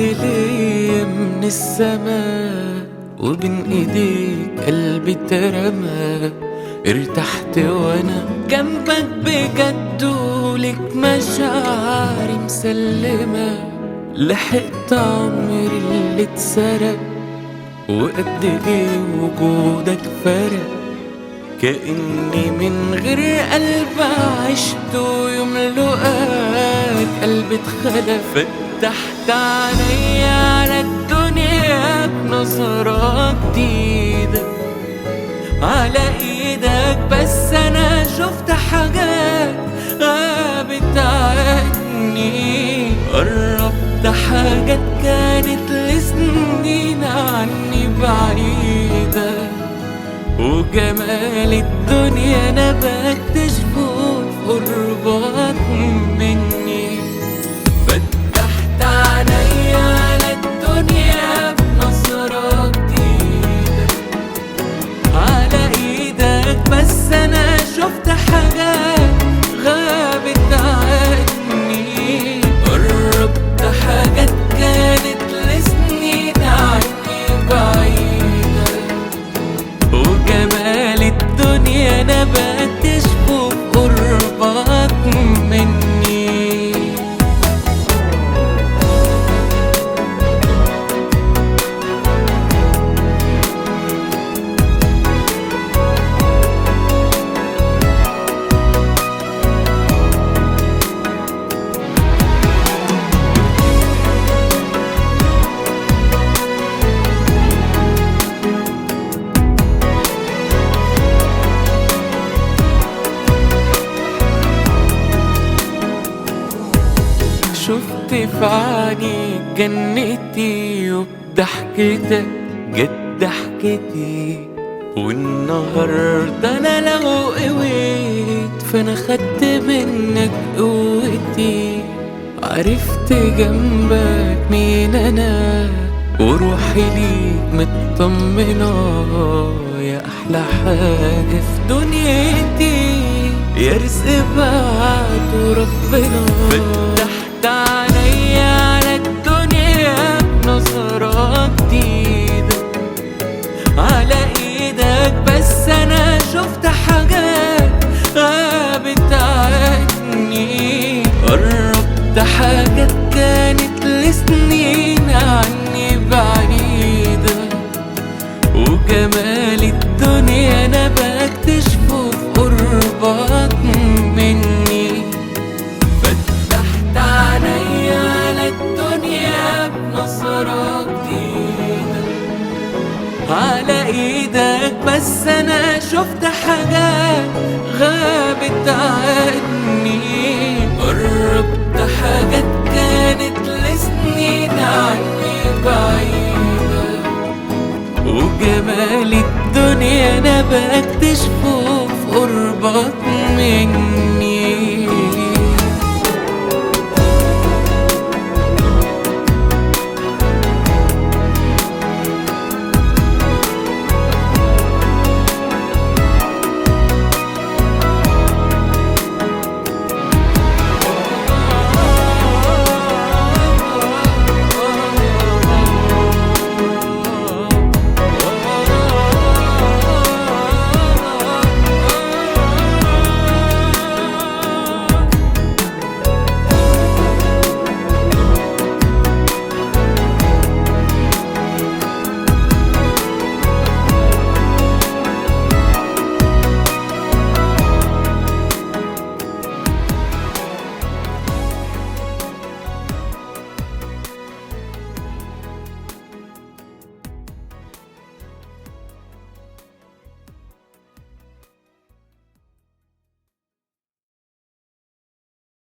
ليا من السماء وبين ايديك قلبي اترمى ارتحت وانا جنبك بجد ولك مشاعري مسلمة لحقت عمري اللي اتسرق وقد ايه وجودك فرق كأني من غير قلب عشت ويوم لقاك قلبي اتخلق فتحت عيني على الدنيا بنظرة جديدة على ايدك بس انا شفت حاجات غابت عني قربت حاجات كانت لسنين عني بعيده وجمال الدنيا انا بكتشفه في قربك مني فتحت عيني على الدنيا بنظرة جديدة على ايدك بس انا شفت حاجات غابت عني قربت حاجات كانت لسنين عني بعيده وجمال الدنيا انا بكتشفه بقربك مني شفت في عينيك جنتي وبضحكتك جد ضحكتي والنهاردة أنا لو قويت فأنا خدت منك قوتي عرفت جنبك مين أنا وروحي ليك مطمنة يا أحلى حاجة في دنيتي يا رزق بعته ربنا فتحت عيني على الدنيا بنظرة جديدة على ايدك بس انا شفت حاجات غابت عني قربت حاجات كانت لسنين عني بعيدة وجمال الدنيا انا بكتشفه في قربك مني فتحت عيني على الدنيا بنظرة جديدة على ايدك بس انا شفت حاجات غابت عني قربت حاجات كانت لسنين عني بعيدة وجمال الدنيا انا بكتشفه في قربك مني